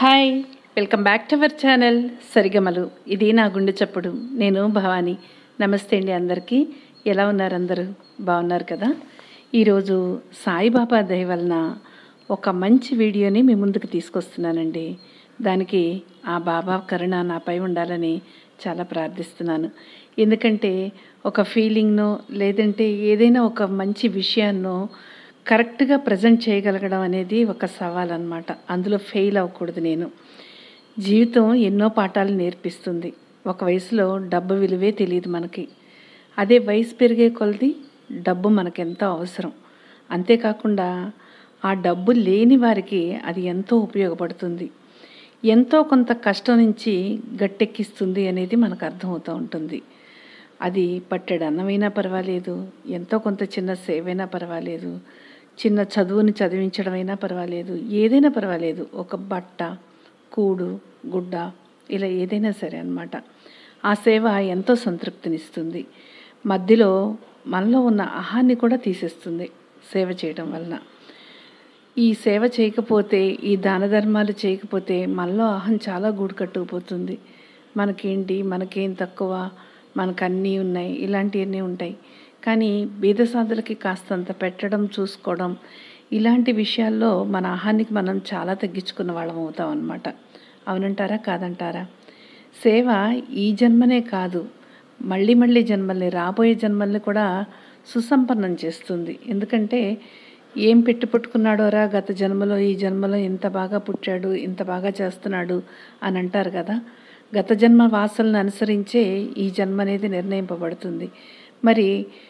hi welcome back to our channel Sarigamalu ఇది నా గుండె చప్పుడు నేను భవానీ నమస్తే అండి అందరికీ ఎలా ఉన్నారు అందరూ బాగున్నారు కదా ఈరోజు సాయిబాబా దయ వలన ఒక మంచి వీడియోని మీ ముందుకు తీసుకొస్తున్నానండి దానికి ఆ బాబా కరుణ నాపై ఉండాలని చాలా ప్రార్థిస్తున్నాను ఎందుకంటే ఒక ఫీలింగ్నో లేదంటే ఏదైనా ఒక మంచి విషయాన్నో కరెక్ట్గా ప్రజెంట్ చేయగలగడం అనేది ఒక సవాల్ అనమాట అందులో ఫెయిల్ అవ్వకూడదు నేను జీవితం ఎన్నో పాఠాలు నేర్పిస్తుంది ఒక వయసులో డబ్బు విలువే తెలియదు మనకి అదే వయసు పెరిగే కొలది డబ్బు మనకెంతో అవసరం అంతేకాకుండా ఆ డబ్బు లేని వారికి అది ఎంతో ఉపయోగపడుతుంది ఎంతో కొంత కష్టం నుంచి గట్టెక్కిస్తుంది అనేది మనకు అర్థమవుతూ ఉంటుంది అది పట్టెడు అన్నమైనా పర్వాలేదు ఎంతో కొంత చిన్న సేవైనా పర్వాలేదు చిన్న చదువుని చదివించడమైనా పర్వాలేదు ఏదైనా పర్వాలేదు ఒక బట్ట కూడు గుడ్డ ఇలా ఏదైనా సరే అన్నమాట ఆ సేవ ఎంతో సంతృప్తినిస్తుంది మధ్యలో మనలో ఉన్న అహాన్ని కూడా తీసేస్తుంది సేవ చేయడం వలన ఈ సేవ చేయకపోతే ఈ దాన ధర్మాలు చేయకపోతే మనలో అహం చాలా గూడు కట్టుకుపోతుంది మనకేంటి మనకేం తక్కువ మనకు అన్నీ ఉన్నాయి ఇలాంటివన్నీ ఉంటాయి కానీ బీదసాదులకి కాస్తంత పెట్టడం చూసుకోవడం ఇలాంటి విషయాల్లో మన ఆహానికి మనం చాలా తగ్గించుకున్న వాళ్ళం అవుతాం అనమాట అవునంటారా కాదంటారా సేవ ఈ జన్మనే కాదు మళ్ళీ మళ్ళీ జన్మల్ని రాబోయే జన్మల్ని కూడా సుసంపన్నం చేస్తుంది ఎందుకంటే ఏం పెట్టి పుట్టుకున్నాడోరా గత జన్మలో ఈ జన్మలో ఇంత బాగా పుట్టాడు ఇంత బాగా చేస్తున్నాడు అని అంటారు కదా గత జన్మ వాసనలను అనుసరించే ఈ జన్మ అనేది నిర్ణయింపబడుతుంది మరి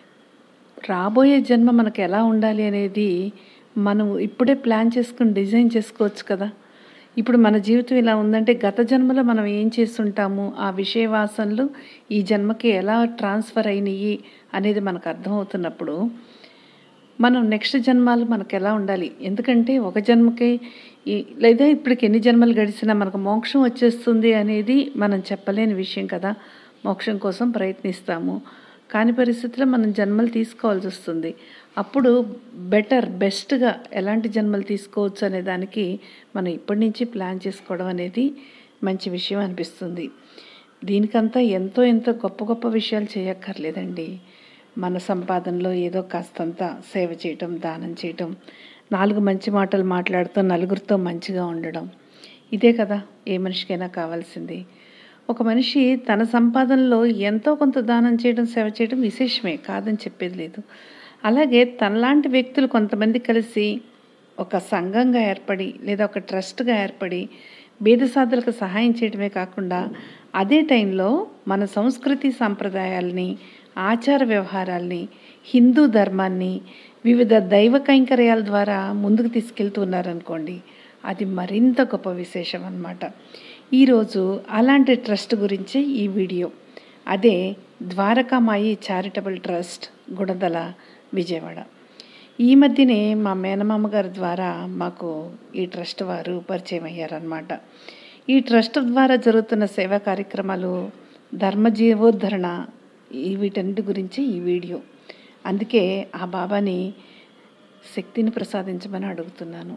రాబోయే జన్మ మనకు ఎలా ఉండాలి అనేది మనం ఇప్పుడే ప్లాన్ చేసుకుని డిజైన్ చేసుకోవచ్చు కదా ఇప్పుడు మన జీవితం ఇలా ఉందంటే గత జన్మలో మనం ఏం చేస్తుంటాము ఆ విషయ వాసనలు ఈ జన్మకి ఎలా ట్రాన్స్ఫర్ అయినాయి అనేది మనకు అర్థమవుతున్నప్పుడు మనం నెక్స్ట్ జన్మాలు మనకు ఎలా ఉండాలి ఎందుకంటే ఒక జన్మకి ఈ- లేదా ఇప్పటికి ఎన్ని జన్మలు గడిచినా మనకు మోక్షం వచ్చేస్తుంది అనేది మనం చెప్పలేని విషయం కదా మోక్షం కోసం ప్రయత్నిస్తాము కాని పరిస్థితుల్లో మనం జన్మలు తీసుకోవాల్సి వస్తుంది అప్పుడు బెటర్ బెస్ట్గా ఎలాంటి జన్మలు తీసుకోవచ్చు అనే దానికి మనం ఇప్పటి నుంచి ప్లాన్ చేసుకోవడం అనేది మంచి విషయం అనిపిస్తుంది దీనికంతా ఎంతో ఎంతో గొప్ప గొప్ప విషయాలు చేయక్కర్లేదండి మన సంపాదనలో ఏదో కాస్తంత సేవ చేయటం దానం చేయటం నాలుగు మంచి మాటలు మాట్లాడుతూ నలుగురితో మంచిగా ఉండడం ఇదే కదా ఏ మనిషికైనా కావాల్సింది ఒక మనిషి తన సంపాదనలో ఎంతో కొంత దానం చేయడం సేవ చేయడం విశేషమే కాదని చెప్పేది లేదు అలాగే తనలాంటి వ్యక్తులు కొంతమంది కలిసి ఒక సంఘంగా ఏర్పడి లేదా ఒక ట్రస్ట్గా ఏర్పడి బీదసాదులకు సహాయం చేయడమే కాకుండా అదే టైంలో మన సంస్కృతి సాంప్రదాయాల్ని ఆచార వ్యవహారాల్ని హిందూ ధర్మాన్ని వివిధ దైవ కైంకర్యాల ద్వారా ముందుకు తీసుకెళ్తున్నారనుకోండి అది మరింత గొప్ప విశేషం అన్నమాట ఈరోజు అలాంటి ట్రస్ట్ గురించే ఈ వీడియో అదే ద్వారకామాయి చారిటబుల్ ట్రస్ట్ గుణదల విజయవాడ ఈ మధ్యనే మా మేనమామ గారి ద్వారా మాకు ఈ ట్రస్ట్ వారు పరిచయం అయ్యారనమాట ఈ ట్రస్ట్ ద్వారా జరుగుతున్న సేవా కార్యక్రమాలు ధర్మజీవోద్ధరణ ఈ వీటన్నిటి గురించి ఈ వీడియో అందుకే ఆ బాబాని శక్తిని ప్రసాదించమని అడుగుతున్నాను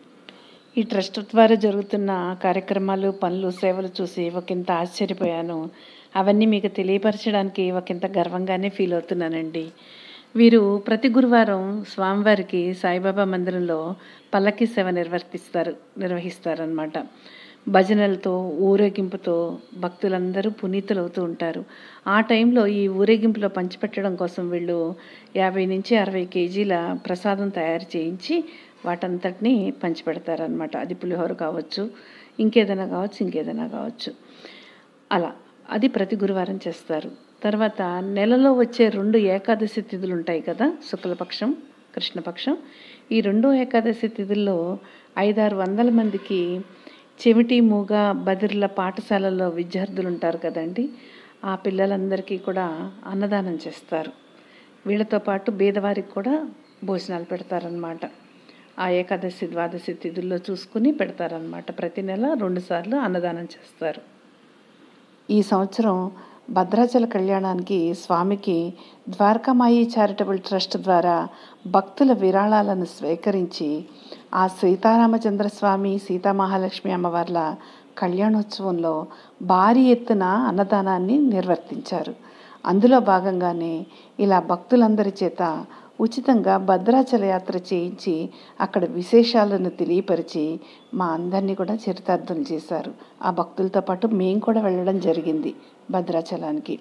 ఈ ట్రస్ట్ ద్వారా జరుగుతున్న కార్యక్రమాలు పనులు సేవలు చూసి ఒకంత ఆశ్చర్యపోయాను అవన్నీ మీకు తెలియపరచడానికి ఒకంత గర్వంగానే ఫీల్ అవుతున్నానండి వీరు ప్రతి గురువారం స్వామివారికి సాయిబాబా మందిరంలో పల్లకి సేవ నిర్వర్తిస్తారు నిర్వహిస్తారనమాట భజనలతో ఊరేగింపుతో భక్తులందరూ పునీతులవుతూ ఉంటారు ఆ టైంలో ఈ ఊరేగింపులో పంచిపెట్టడం కోసం వీళ్ళు యాభై నుంచి అరవై కేజీల ప్రసాదం తయారు చేయించి వాటంతటిని పంచిపెడతారనమాట అది పులిహోర కావచ్చు ఇంకేదైనా కావచ్చు ఇంకేదైనా కావచ్చు అలా అది ప్రతి గురువారం చేస్తారు తర్వాత నెలలో వచ్చే రెండు ఏకాదశి తిథులు ఉంటాయి కదా శుక్లపక్షం కృష్ణపక్షం ఈ రెండో ఏకాదశి తిథుల్లో ఐదారు వందల మందికి చెవిటి మూగ బదిర్ల పాఠశాలల్లో విద్యార్థులు ఉంటారు కదండి ఆ పిల్లలందరికీ కూడా అన్నదానం చేస్తారు వీళ్ళతో పాటు బీదవారికి కూడా భోజనాలు పెడతారనమాట ఆ ఏకాదశి ద్వాదశి తిథుల్లో చూసుకుని పెడతారనమాట ప్రతి నెల రెండుసార్లు అన్నదానం చేస్తారు ఈ సంవత్సరం భద్రాచల కళ్యాణానికి స్వామికి ద్వారకామాయి చారిటబుల్ ట్రస్ట్ ద్వారా భక్తుల విరాళాలను స్వీకరించి ఆ సీతారామచంద్ర స్వామి సీతామహాలక్ష్మి అమ్మవార్ల కళ్యాణోత్సవంలో భారీ ఎత్తున అన్నదానాన్ని నిర్వర్తించారు అందులో భాగంగానే ఇలా భక్తులందరి చేత ఉచితంగా భద్రాచల యాత్ర చేయించి అక్కడ విశేషాలను తెలియపరిచి మా అందరినీ కూడా చరితార్థం చేశారు ఆ భక్తులతో పాటు మేము కూడా వెళ్ళడం జరిగింది భద్రాచలానికి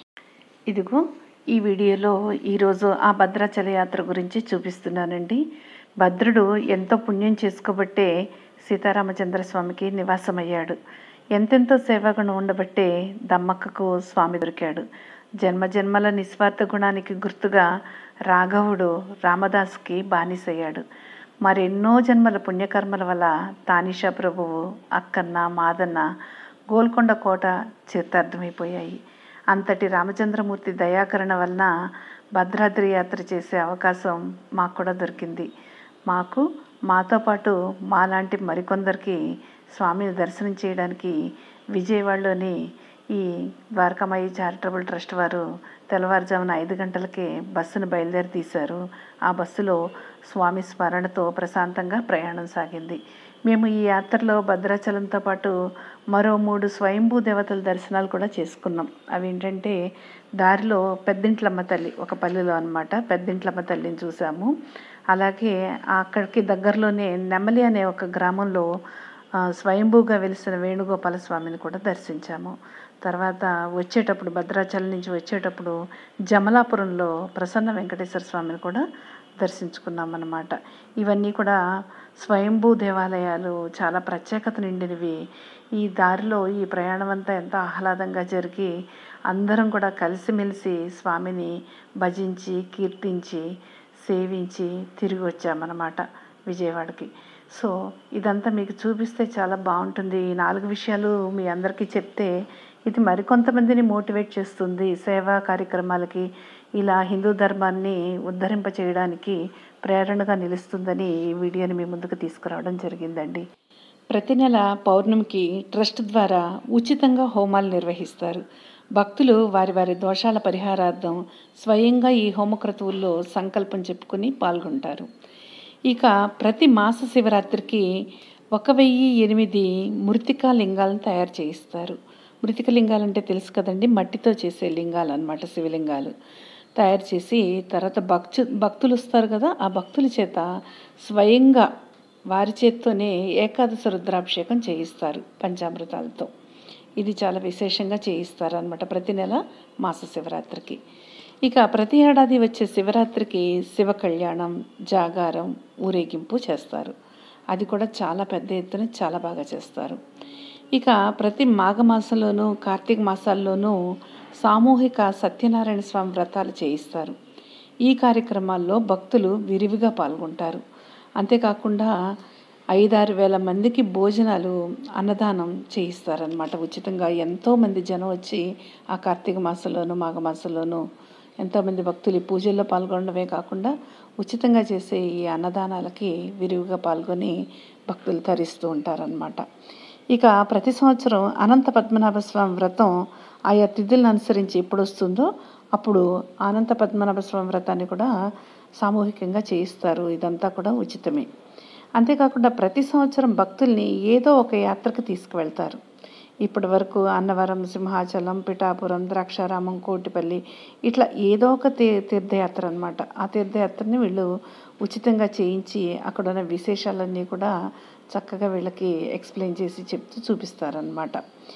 ఇదిగో ఈ వీడియోలో ఈరోజు ఆ భద్రాచల యాత్ర గురించి చూపిస్తున్నానండి భద్రుడు ఎంతో పుణ్యం చేసుకోబట్టే సీతారామచంద్ర స్వామికి నివాసమయ్యాడు ఎంతెంతో సేవాగుణం ఉండబట్టే దమ్మక్కకు స్వామి దొరికాడు జన్మ జన్మల నిస్వార్థ గుణానికి గుర్తుగా రాఘవుడు రామదాస్కి బానిసయ్యాడు మరెన్నో జన్మల పుణ్యకర్మల వల్ల తానిషా ప్రభువు అక్కన్న మాదన్న గోల్కొండ కోట చరితార్థమైపోయాయి అంతటి రామచంద్రమూర్తి దయాకరణ వలన భద్రాద్రి యాత్ర చేసే అవకాశం మాకు కూడా దొరికింది మాకు మాతో పాటు మాలాంటి మరికొందరికి స్వామిని దర్శనం చేయడానికి విజయవాడలోని ఈ ద్వారకామాయి చారిటబుల్ ట్రస్ట్ వారు తెల్లవారుజామున ఐదు గంటలకే బస్సును బయలుదేరి తీశారు ఆ బస్సులో స్వామి స్మరణతో ప్రశాంతంగా ప్రయాణం సాగింది మేము ఈ యాత్రలో భద్రాచలంతో పాటు మరో మూడు స్వయంభూ దేవతల దర్శనాలు కూడా చేసుకున్నాం అవి ఏంటంటే దారిలో పెద్దింట్లమ్మ తల్లి ఒక పల్లెలో అనమాట పెద్దింట్లమ్మ తల్లిని చూసాము అలాగే అక్కడికి దగ్గరలోనే నెమ్మలి అనే ఒక గ్రామంలో ఆ, స్వయంభూగా వెలిసిన వేణుగోపాల స్వామిని కూడా దర్శించాము తర్వాత వచ్చేటప్పుడు భద్రాచలం నుంచి వచ్చేటప్పుడు జమలాపురంలో ప్రసన్న వెంకటేశ్వర స్వామిని కూడా దర్శించుకున్నాం అన్నమాట ఇవన్నీ కూడా స్వయంభూ దేవాలయాలు చాలా ప్రత్యేకత నిండినవి ఈ దారిలో ఈ ప్రయాణం అంతా ఎంతో ఆహ్లాదంగా జరిగి అందరం కూడా కలిసిమెలిసి స్వామిని భజించి కీర్తించి సేవించి తిరిగి వచ్చామన్నమాట విజయవాడకి సో ఇదంతా మీకు చూపిస్తే చాలా బాగుంటుంది ఈ నాలుగు విషయాలు మీ అందరికీ చెప్తే ఇది మరికొంతమందిని మోటివేట్ చేస్తుంది సేవా కార్యక్రమాలకి ఇలా హిందూ ధర్మాన్ని ఉద్ధరింప చేయడానికి ప్రేరణగా నిలుస్తుందని ఈ వీడియోని మీ ముందుకు తీసుకురావడం జరిగిందండి ప్రతి నెల పౌర్ణమికి ట్రస్ట్ ద్వారా ఉచితంగా హోమాలు నిర్వహిస్తారు భక్తులు వారి వారి దోషాల పరిహారార్థం స్వయంగా ఈ హోమక్రతువుల్లో సంకల్పం చెప్పుకొని పాల్గొంటారు ఇక ప్రతి మాస శివరాత్రికి ఒక వెయ్యి ఎనిమిది మృతికా లింగాలను తయారు చేయిస్తారు మృతిక లింగాలు అంటే తెలుసు కదండి మట్టితో చేసే లింగాలు అనమాట శివలింగాలు తయారు చేసి తర్వాత భక్తు భక్తులు వస్తారు కదా ఆ భక్తుల చేత స్వయంగా వారి చేత్తోనే ఏకాదశ రుద్రాభిషేకం చేయిస్తారు పంచామృతాలతో ఇది చాలా విశేషంగా చేయిస్తారు అనమాట ప్రతి నెల మాస శివరాత్రికి ఇక ప్రతి ఏడాది వచ్చే శివరాత్రికి శివ కళ్యాణం జాగారం ఊరేగింపు చేస్తారు అది కూడా చాలా పెద్ద ఎత్తున చాలా బాగా చేస్తారు ఇక ప్రతి మాఘమాసంలోనూ కార్తీక మాసాల్లోనూ సామూహిక సత్యనారాయణ స్వామి వ్రతాలు చేయిస్తారు ఈ కార్యక్రమాల్లో భక్తులు విరివిగా పాల్గొంటారు అంతేకాకుండా ఐదారు వేల మందికి భోజనాలు అన్నదానం చేయిస్తారనమాట ఉచితంగా ఎంతోమంది జనం వచ్చి ఆ కార్తీక మాసంలోనూ మాఘమాసంలోనూ ఎంతోమంది భక్తులు ఈ పూజల్లో పాల్గొనడమే కాకుండా ఉచితంగా చేసే ఈ అన్నదానాలకి విరివిగా పాల్గొని భక్తులు తరిస్తూ ఉంటారనమాట ఇక ప్రతి సంవత్సరం అనంత పద్మనాభ స్వామి వ్రతం ఆయా తిథులను అనుసరించి ఎప్పుడు వస్తుందో అప్పుడు అనంత పద్మనాభ స్వామి వ్రతాన్ని కూడా సామూహికంగా చేయిస్తారు ఇదంతా కూడా ఉచితమే అంతేకాకుండా ప్రతి సంవత్సరం భక్తుల్ని ఏదో ఒక యాత్రకు తీసుకువెళ్తారు ఇప్పటి వరకు అన్నవరం సింహాచలం పిఠాపురం ద్రాక్షారామం కోటిపల్లి ఇట్లా ఏదో ఒక తీ తీర్థయాత్ర అనమాట ఆ తీర్థయాత్రని వీళ్ళు ఉచితంగా చేయించి అక్కడ ఉన్న విశేషాలన్నీ కూడా చక్కగా వీళ్ళకి ఎక్స్ప్లెయిన్ చేసి చెప్తూ చూపిస్తారనమాట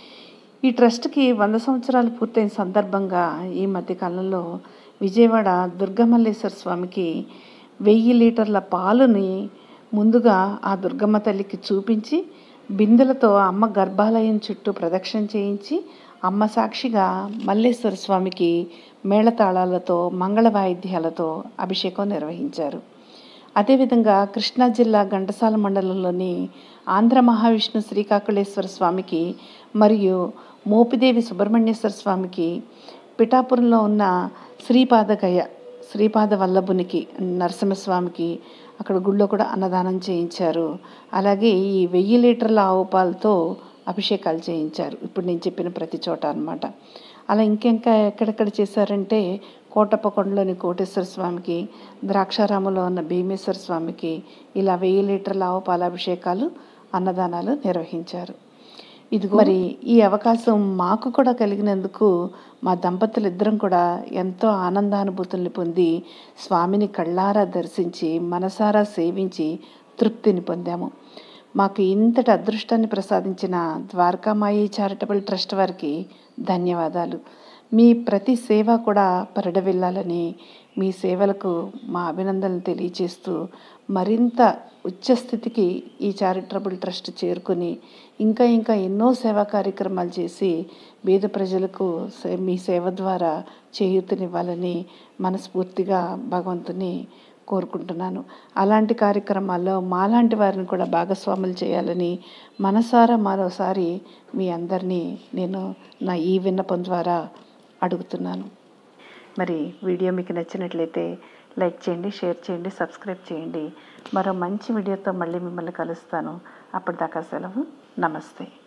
ఈ ట్రస్ట్కి వంద సంవత్సరాలు పూర్తయిన సందర్భంగా ఈ మధ్యకాలంలో విజయవాడ దుర్గమల్లేశ్వర స్వామికి వెయ్యి లీటర్ల పాలుని ముందుగా ఆ దుర్గమ్మ తల్లికి చూపించి బిందెలతో అమ్మ గర్భాలయం చుట్టూ ప్రదక్షిణ చేయించి అమ్మ సాక్షిగా మల్లేశ్వర స్వామికి మేళతాళాలతో మంగళ వాయిద్యాలతో అభిషేకం నిర్వహించారు అదేవిధంగా కృష్ణా జిల్లా ఘంటసాల మండలంలోని ఆంధ్ర మహావిష్ణు శ్రీకాకుళేశ్వర స్వామికి మరియు మోపిదేవి సుబ్రహ్మణ్యేశ్వర స్వామికి పిఠాపురంలో ఉన్న శ్రీపాదగయ శ్రీపాద వల్లభునికి నరసింహస్వామికి అక్కడ గుళ్ళో కూడా అన్నదానం చేయించారు అలాగే ఈ వెయ్యి లీటర్ల ఆవు పాలతో అభిషేకాలు చేయించారు ఇప్పుడు నేను చెప్పిన ప్రతి చోట అన్నమాట అలా ఇంకెంకా ఎక్కడెక్కడ చేశారంటే కోటప్పకొండలోని కోటేశ్వర స్వామికి ద్రాక్షారామంలో ఉన్న భీమేశ్వర స్వామికి ఇలా వెయ్యి లీటర్ల ఆవు పాలాభిషేకాలు అన్నదానాలు నిర్వహించారు ఇదిగో మరి ఈ అవకాశం మాకు కూడా కలిగినందుకు మా దంపతులు ఇద్దరం కూడా ఎంతో ఆనందానుభూతుల్ని పొంది స్వామిని కళ్ళారా దర్శించి మనసారా సేవించి తృప్తిని పొందాము మాకు ఇంతటి అదృష్టాన్ని ప్రసాదించిన ద్వారకామాయి చారిటబుల్ ట్రస్ట్ వారికి ధన్యవాదాలు మీ ప్రతి సేవ కూడా పరిడవిల్లాలని మీ సేవలకు మా అభినందనలు తెలియజేస్తూ మరింత ఉచ్చస్థితికి ఈ చారిటబుల్ ట్రస్ట్ చేరుకుని ఇంకా ఇంకా ఎన్నో సేవా కార్యక్రమాలు చేసి బీద ప్రజలకు సే- మీ సేవ ద్వారా చేయూతనివ్వాలని మనస్ఫూర్తిగా భగవంతుని కోరుకుంటున్నాను అలాంటి కార్యక్రమాల్లో మాలాంటి వారిని కూడా భాగస్వాములు చేయాలని మనసారా మరోసారి మీ అందరినీ నేను నా ఈ విన్నపం ద్వారా అడుగుతున్నాను మరి వీడియో మీకు నచ్చినట్లయితే లైక్ చేయండి షేర్ చేయండి సబ్స్క్రైబ్ చేయండి మరో మంచి వీడియోతో మళ్ళీ మిమ్మల్ని కలుస్తాను అప్పటిదాకా సెలవు నమస్తే